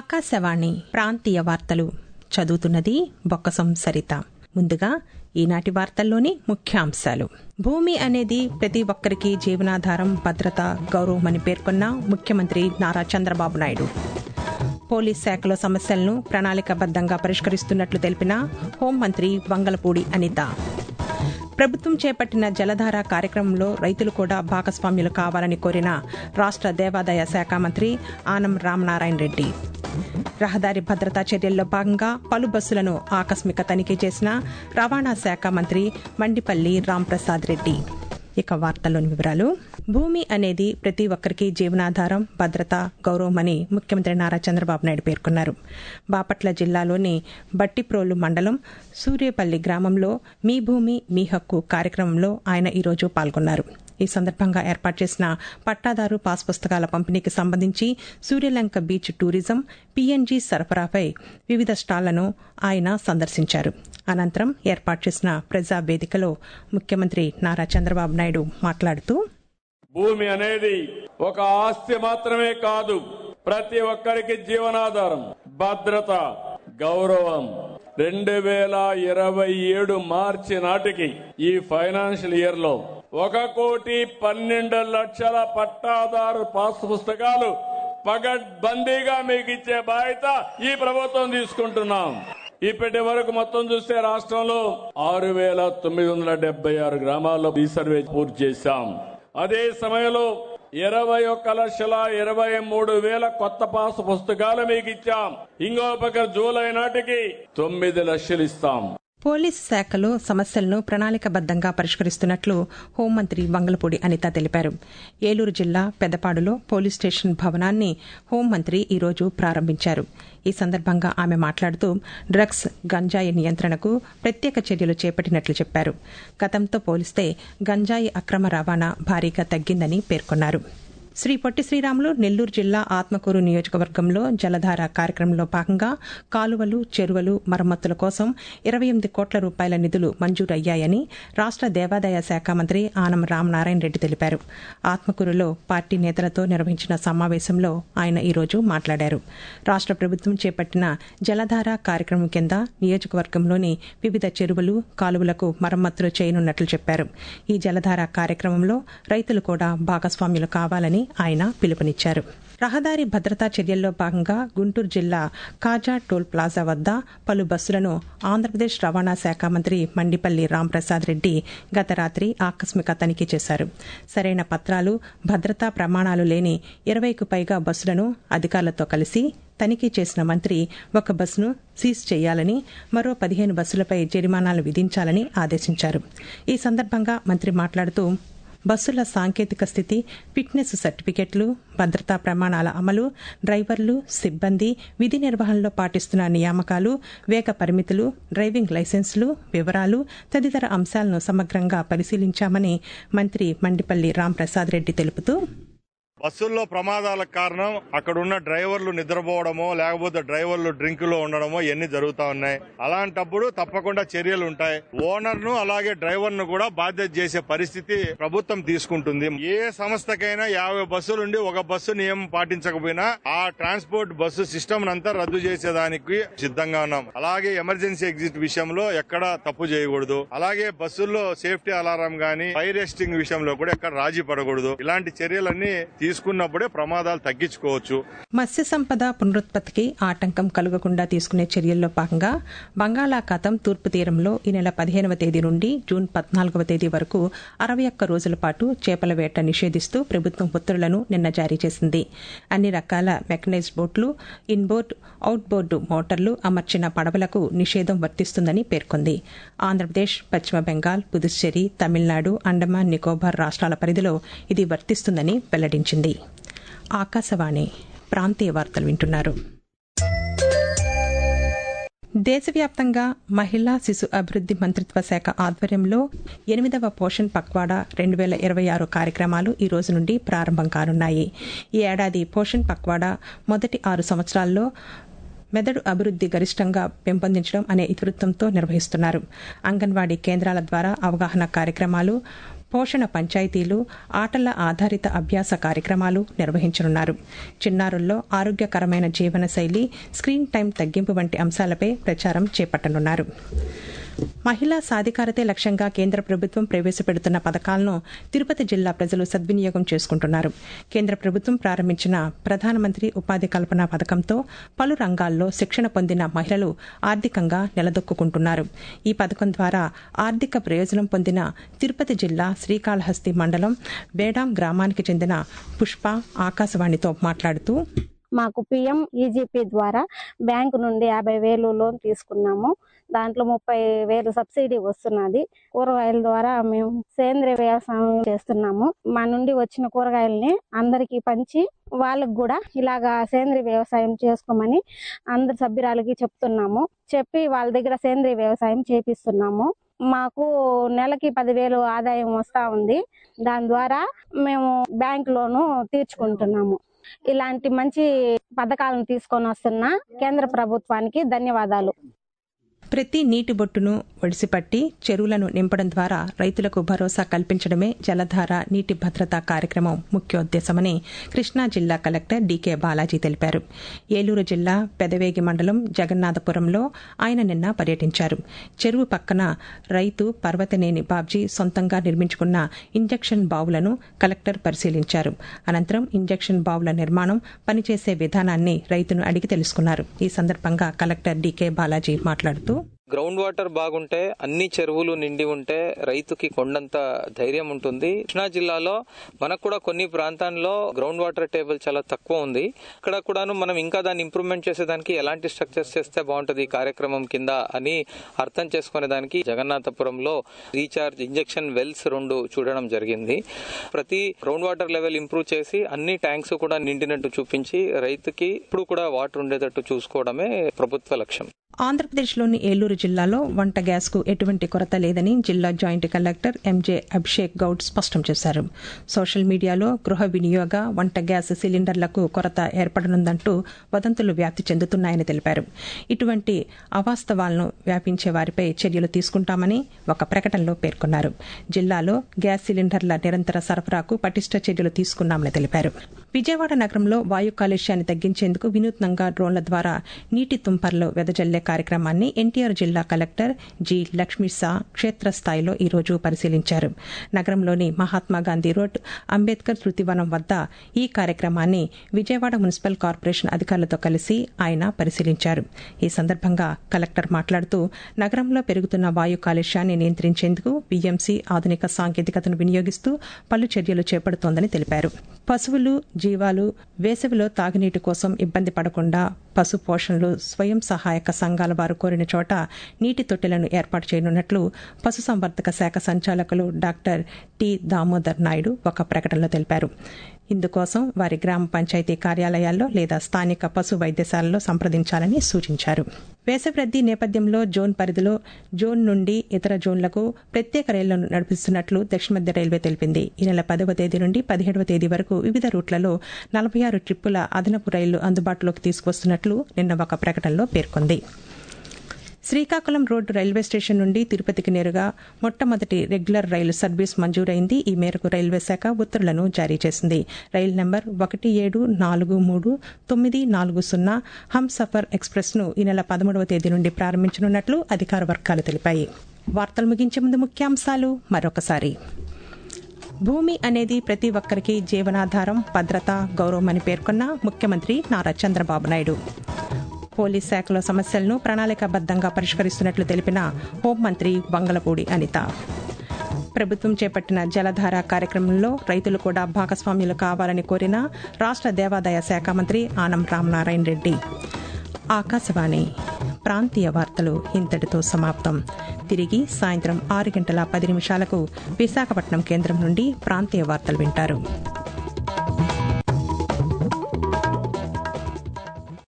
ఆకాశవాణి ప్రాంతీయ వార్తలు చదువుతున్నది బొక్కసం సరిత ముందుగా ఈనాటి వార్తల్లోని ముఖ్యాంశాలు భూమి అనేది ప్రతి ఒక్కరికి జీవనాధారం భద్రత గౌరవమని పేర్కొన్న ముఖ్యమంత్రి నారా చంద్రబాబు నాయుడు పోలీస్ శాఖలో సమస్యలను ప్రణాళికాబద్దంగా పరిష్కరిస్తున్నట్లు తెలిపిన హోంమంత్రి వంగలపూడి అనిత ప్రభుత్వం చేపట్టిన జలధార కార్యక్రమంలో రైతులు కూడా భాగస్వామ్యులు కావాలని కోరిన రాష్ట్ర దేవాదాయ శాఖ మంత్రి ఆనం రామనారాయణ రెడ్డి రహదారి భద్రతా చర్యల్లో భాగంగా పలు బస్సులను ఆకస్మిక తనిఖీ చేసిన రవాణా శాఖ మంత్రి మండిపల్లి రాంప్రసాద్ రెడ్డి ఇక వార్తల్లోని వివరాలు భూమి అనేది ప్రతి ఒక్కరికి జీవనాధారం భద్రత గౌరవమని ముఖ్యమంత్రి నారా చంద్రబాబు నాయుడు పేర్కొన్నారు బాపట్ల జిల్లాలోని బట్టిప్రోలు మండలం సూర్యపల్లి గ్రామంలో మీ భూమి మీ హక్కు కార్యక్రమంలో ఆయన ఈరోజు పాల్గొన్నారు ఈ సందర్భంగా ఏర్పాటు చేసిన పట్టాదారు పాస్ పుస్తకాల పంపిణీకి సంబంధించి సూర్యలంక బీచ్ టూరిజం పీఎన్జీ సరఫరాపై వివిధ స్టాళ్లను ఆయన సందర్శించారు అనంతరం ఏర్పాటు చేసిన ప్రజా వేదికలో ముఖ్యమంత్రి నారా చంద్రబాబు నాయుడు మాట్లాడుతూ భూమి అనేది ఒక ఆస్తి మాత్రమే కాదు ప్రతి ఒక్కరికి జీవనాధారం భద్రత గౌరవం రెండు వేల ఇరవై ఏడు మార్చి నాటికి ఈ ఫైనాన్షియల్ ఇయర్ లో ఒక కోటి పన్నెండు లక్షల పట్టాదారు పాస్ పుస్తకాలు పగడ్బందీగా మీకు ఇచ్చే బాధ్యత ఈ ప్రభుత్వం తీసుకుంటున్నాం ఇప్పటి వరకు మొత్తం చూస్తే రాష్ట్రంలో ఆరు వేల తొమ్మిది వందల డెబ్బై ఆరు గ్రామాల్లో ఈ సర్వే పూర్తి చేశాం అదే సమయంలో ఇరవై ఒక్క లక్షల ఇరవై మూడు వేల కొత్త పాస్ పుస్తకాలు మీకు ఇచ్చాం ఇంకో పక్క జూలై నాటికి తొమ్మిది లక్షలు ఇస్తాం పోలీసు శాఖలో సమస్యలను ప్రణాళికబద్దంగా పరిష్కరిస్తున్నట్లు హోంమంత్రి వంగలపూడి అనిత తెలిపారు ఏలూరు జిల్లా పెదపాడులో పోలీస్ స్టేషన్ భవనాన్ని హోంమంత్రి ఈరోజు ప్రారంభించారు ఈ సందర్భంగా ఆమె మాట్లాడుతూ డ్రగ్స్ గంజాయి నియంత్రణకు ప్రత్యేక చర్యలు చేపట్టినట్లు చెప్పారు గతంతో పోలిస్తే గంజాయి అక్రమ రవాణా భారీగా తగ్గిందని పేర్కొన్నారు శ్రీ పొట్టి శ్రీరాములు నెల్లూరు జిల్లా ఆత్మకూరు నియోజకవర్గంలో జలధార కార్యక్రమంలో భాగంగా కాలువలు చెరువులు మరమ్మతుల కోసం ఇరవై ఎనిమిది కోట్ల రూపాయల నిధులు మంజూరయ్యాయని రాష్ట దేవాదాయ శాఖ మంత్రి ఆనం రామనారాయణ రెడ్డి తెలిపారు ఆత్మకూరులో పార్టీ నేతలతో నిర్వహించిన సమావేశంలో ఆయన ఈరోజు మాట్లాడారు రాష్ట ప్రభుత్వం చేపట్టిన జలధార కార్యక్రమం కింద నియోజకవర్గంలోని వివిధ చెరువులు కాలువలకు మరమ్మతులు చేయనున్నట్లు చెప్పారు ఈ జలధార కార్యక్రమంలో రైతులు కూడా భాగస్వామ్యులు కావాలని ఆయన పిలుపునిచ్చారు రహదారి భద్రతా చర్యల్లో భాగంగా గుంటూరు జిల్లా కాజా టోల్ ప్లాజా వద్ద పలు బస్సులను ఆంధ్రప్రదేశ్ రవాణా శాఖ మంత్రి మండిపల్లి రాంప్రసాద్ రెడ్డి గత రాత్రి ఆకస్మిక తనిఖీ చేశారు సరైన పత్రాలు భద్రతా ప్రమాణాలు లేని ఇరవైకు పైగా బస్సులను అధికారులతో కలిసి తనిఖీ చేసిన మంత్రి ఒక బస్సును సీజ్ చేయాలని మరో పదిహేను బస్సులపై జరిమానాలు విధించాలని ఆదేశించారు ఈ సందర్భంగా మంత్రి మాట్లాడుతూ బస్సుల సాంకేతిక స్థితి ఫిట్నెస్ సర్టిఫికెట్లు భద్రతా ప్రమాణాల అమలు డ్రైవర్లు సిబ్బంది విధి నిర్వహణలో పాటిస్తున్న నియామకాలు వేగ పరిమితులు డ్రైవింగ్ లైసెన్సులు వివరాలు తదితర అంశాలను సమగ్రంగా పరిశీలించామని మంత్రి మండిపల్లి రాంప్రసాద్ రెడ్డి తెలుపుతూ బస్సుల్లో ప్రమాదాలకు కారణం అక్కడ ఉన్న డ్రైవర్లు నిద్రపోవడమో లేకపోతే డ్రైవర్లు డ్రింక్ లో ఉండడమో ఇవన్నీ జరుగుతా ఉన్నాయి అలాంటప్పుడు తప్పకుండా చర్యలు ఉంటాయి ఓనర్ ను అలాగే డ్రైవర్ ను కూడా బాధ్యత చేసే పరిస్థితి ప్రభుత్వం తీసుకుంటుంది ఏ సంస్థకైనా యాభై బస్సులుండి ఒక బస్సు నియమం పాటించకపోయినా ఆ ట్రాన్స్పోర్ట్ బస్సు సిస్టమ్ అంతా రద్దు చేసేదానికి సిద్ధంగా ఉన్నాం అలాగే ఎమర్జెన్సీ ఎగ్జిట్ విషయంలో ఎక్కడ తప్పు చేయకూడదు అలాగే బస్సుల్లో సేఫ్టీ అలారం గానీ ఫైర్ ఎస్టింగ్ విషయంలో కూడా ఎక్కడ రాజీ పడకూడదు ఇలాంటి చర్యలన్నీ తీసుకున్నప్పుడే ప్రమాదాలు తగ్గించుకోవచ్చు మత్స్య సంపద పునరుత్పత్తికి ఆటంకం కలగకుండా తీసుకునే చర్యల్లో భాగంగా బంగాళాఖాతం తూర్పు తీరంలో ఈ నెల పదిహేనవ తేదీ నుండి జూన్ పద్నాలుగవ తేదీ వరకు అరవై ఒక్క రోజుల పాటు చేపల వేట నిషేధిస్తూ ప్రభుత్వం ఉత్తర్వులను నిన్న జారీ చేసింది అన్ని రకాల మెకనైజ్డ్ బోట్లు ఇన్బోర్డ్ అవుట్బోర్డు మోటార్లు అమర్చిన పడవలకు నిషేధం వర్తిస్తుందని పేర్కొంది ఆంధ్రప్రదేశ్ పశ్చిమ బెంగాల్ పుదుచ్చేరి తమిళనాడు అండమాన్ నికోబార్ రాష్ట్రాల పరిధిలో ఇది వర్తిస్తుందని వెల్లడించింది ఆకాశవాణి ప్రాంతీయ వార్తలు వింటున్నారు దేశవ్యాప్తంగా మహిళా శిశు అభివృద్ది మంత్రిత్వ శాఖ ఆధ్వర్యంలో ఎనిమిదవ పోషణ్ పక్వాడా రెండు వేల ఇరవై ఆరు కార్యక్రమాలు ఈ రోజు నుండి ప్రారంభం కానున్నాయి ఈ ఏడాది పోషణ్ పక్వాడా మొదటి ఆరు సంవత్సరాల్లో మెదడు అభివృద్ది గరిష్టంగా పెంపొందించడం అనే ఇతివృత్తంతో నిర్వహిస్తున్నారు అంగన్వాడీ కేంద్రాల ద్వారా అవగాహన కార్యక్రమాలు పోషణ పంచాయతీలు ఆటల ఆధారిత అభ్యాస కార్యక్రమాలు నిర్వహించనున్నారు చిన్నారుల్లో ఆరోగ్యకరమైన జీవనశైలి స్క్రీన్ టైం తగ్గింపు వంటి అంశాలపై ప్రచారం చేపట్టనున్నారు మహిళా సాధికారతే లక్ష్యంగా కేంద్ర ప్రభుత్వం ప్రవేశపెడుతున్న పథకాలను తిరుపతి జిల్లా ప్రజలు సద్వినియోగం చేసుకుంటున్నారు కేంద్ర ప్రభుత్వం ప్రారంభించిన ప్రధానమంత్రి ఉపాధి కల్పన పథకంతో పలు రంగాల్లో శిక్షణ పొందిన మహిళలు ఆర్థికంగా నిలదొక్కుంటున్నారు ఈ పథకం ద్వారా ఆర్థిక ప్రయోజనం పొందిన తిరుపతి జిల్లా శ్రీకాళహస్తి మండలం బేడాం గ్రామానికి చెందిన పుష్ప ఆకాశవాణితో మాట్లాడుతూ మాకు పిఎం ఈజీపీ ద్వారా బ్యాంకు నుండి యాభై వేలు లోన్ తీసుకున్నాము దాంట్లో ముప్పై వేలు సబ్సిడీ వస్తున్నది కూరగాయల ద్వారా మేము సేంద్రియ వ్యవసాయం చేస్తున్నాము మా నుండి వచ్చిన కూరగాయల్ని అందరికీ పంచి వాళ్ళకు కూడా ఇలాగా సేంద్రియ వ్యవసాయం చేసుకోమని అందరి సభ్యురాలకి చెప్తున్నాము చెప్పి వాళ్ళ దగ్గర సేంద్రియ వ్యవసాయం చేపిస్తున్నాము మాకు నెలకి పదివేలు ఆదాయం వస్తా ఉంది దాని ద్వారా మేము బ్యాంక్ లోను తీర్చుకుంటున్నాము ఇలాంటి మంచి పథకాలను తీసుకొని వస్తున్న కేంద్ర ప్రభుత్వానికి ధన్యవాదాలు ప్రతి నీటి బొట్టును ఒడిసిపట్టి చెరువులను నింపడం ద్వారా రైతులకు భరోసా కల్పించడమే జలధార నీటి భద్రత కార్యక్రమం ముఖ్యోద్దేశమని కృష్ణా జిల్లా కలెక్టర్ డీకే బాలాజీ తెలిపారు ఏలూరు జిల్లా పెదవేగి మండలం జగన్నాథపురంలో ఆయన నిన్న పర్యటించారు చెరువు పక్కన రైతు పర్వతనేని బాబ్జీ సొంతంగా నిర్మించుకున్న ఇంజెక్షన్ బావులను కలెక్టర్ పరిశీలించారు అనంతరం ఇంజెక్షన్ బావుల నిర్మాణం పనిచేసే విధానాన్ని రైతును అడిగి తెలుసుకున్నారు ఈ సందర్భంగా కలెక్టర్ డీకే బాలాజీ మాట్లాడుతూ గ్రౌండ్ వాటర్ బాగుంటే అన్ని చెరువులు నిండి ఉంటే రైతుకి కొండంత ధైర్యం ఉంటుంది కృష్ణా జిల్లాలో మనకు కూడా కొన్ని ప్రాంతాల్లో గ్రౌండ్ వాటర్ టేబుల్ చాలా తక్కువ ఉంది ఇక్కడ కూడాను మనం ఇంకా దాన్ని ఇంప్రూవ్మెంట్ చేసేదానికి ఎలాంటి స్ట్రక్చర్స్ చేస్తే బాగుంటుంది ఈ కార్యక్రమం కింద అని అర్థం చేసుకునే దానికి జగన్నాథపురంలో రీఛార్జ్ ఇంజెక్షన్ వెల్స్ రెండు చూడడం జరిగింది ప్రతి గ్రౌండ్ వాటర్ లెవెల్ ఇంప్రూవ్ చేసి అన్ని ట్యాంక్స్ కూడా నిండినట్టు చూపించి రైతుకి ఇప్పుడు కూడా వాటర్ ఉండేటట్టు చూసుకోవడమే ప్రభుత్వ లక్ష్యం ఆంధ్రప్రదేశ్లోని ఏలూరు జిల్లాలో వంట గ్యాస్కు ఎటువంటి కొరత లేదని జిల్లా joint collector MJ Abhishek Goud స్పష్టం చేశారు సోషల్ మీడియాలో గృహ వినియోగ వంట గ్యాస్ సిలిండర్లకు కొరత ఏర్పడనుందంటూ వదంతులు వ్యాప్తి చెందుతున్నాయని తెలిపారు ఇటువంటి అవాస్తవాలను వ్యాపించే వారిపై చర్యలు తీసుకుంటామని ఒక ప్రకటనలో పేర్కొన్నారు జిల్లాలో గ్యాస్ సిలిండర్ల నిరంతర సరఫరాకు పటిష్ట చర్యలు తీసుకున్నామని తెలిపారు విజయవాడ నగరంలో వాయు కాలుష్యాన్ని తగ్గించేందుకు వినూత్నంగా డ్రోన్ల ద్వారా నీటి తుంపర్లు వెదజల్లే కార్యక్రమాన్ని ఎన్టీఆర్ జిల్లా కలెక్టర్ జి లక్ష్మీసా క్షేత్రస్థాయిలో ఈరోజు పరిశీలించారు నగరంలోని మహాత్మాగాంధీ రోడ్ అంబేద్కర్ శృతివనం వద్ద ఈ కార్యక్రమాన్ని విజయవాడ మున్సిపల్ కార్పొరేషన్ అధికారులతో కలిసి ఆయన పరిశీలించారు ఈ సందర్భంగా కలెక్టర్ మాట్లాడుతూ నగరంలో పెరుగుతున్న వాయు కాలుష్యాన్ని నియంత్రించేందుకు బీఎంసీ ఆధునిక సాంకేతికతను వినియోగిస్తూ పలు చర్యలు చేపడుతోందని తెలిపారు పశువులు జీవాలు వేసవిలో తాగునీటి కోసం ఇబ్బంది పడకుండా పశు పోషణలు స్వయం సహాయక సంఘాల వారు కోరిన చోట నీటి తొట్టెలను ఏర్పాటు చేయనున్నట్లు పశుసంవర్ధక శాఖ సంచాలకులు డాక్టర్ టి దామోదర్ నాయుడు ఒక ప్రకటనలో తెలిపారు ఇందుకోసం వారి గ్రామ పంచాయతీ కార్యాలయాల్లో లేదా స్థానిక పశు వైద్యశాలలో సంప్రదించాలని సూచించారు వేసవిరద్దీ నేపథ్యంలో జోన్ పరిధిలో జోన్ నుండి ఇతర జోన్లకు ప్రత్యేక రైళ్లను నడిపిస్తున్నట్లు దక్షిణ మధ్య రైల్వే తెలిపింది ఈ నెల పదవ తేదీ నుండి పదిహేడవ తేదీ వరకు వివిధ రూట్లలో నలభై ఆరు ట్రిప్పుల అదనపు రైళ్లు అందుబాటులోకి తీసుకొస్తున్నట్లు నిన్న ఒక ప్రకటనలో పేర్కొంది శ్రీకాకుళం రోడ్డు రైల్వే స్టేషన్ నుండి తిరుపతికి నేరుగా మొట్టమొదటి రెగ్యులర్ రైలు సర్వీస్ మంజూరైంది ఈ మేరకు రైల్వే శాఖ ఉత్తర్వులను జారీ చేసింది రైలు నెంబర్ ఒకటి ఏడు నాలుగు మూడు తొమ్మిది నాలుగు సున్నా హంసఫర్ ఎక్స్ప్రెస్ ను ఈ నెల పదమూడవ తేదీ నుండి ప్రారంభించనున్నట్లు అధికార వర్గాలు తెలిపాయి వార్తలు ముగించే ముందు ముఖ్యాంశాలు మరొకసారి భూమి అనేది ప్రతి ఒక్కరికి జీవనాధారం భద్రత గౌరవం అని పేర్కొన్న ముఖ్యమంత్రి నారా చంద్రబాబు నాయుడు పోలీస్ శాఖలో సమస్యలను ప్రణాళికాబద్దంగా పరిష్కరిస్తున్నట్లు తెలిపిన హోంమంత్రి వంగలపూడి అనిత ప్రభుత్వం చేపట్టిన జలధార కార్యక్రమంలో రైతులు కూడా భాగస్వామ్యులు కావాలని కోరిన రాష్ట్ర దేవాదాయ శాఖ మంత్రి ఆనం రామనారాయణ రెడ్డి ఆకాశవాణి ప్రాంతీయ వార్తలు ఇంతటితో సమాప్తం తిరిగి సాయంత్రం ఆరు గంటల పది నిమిషాలకు విశాఖపట్నం కేంద్రం నుండి ప్రాంతీయ వార్తలు వింటారు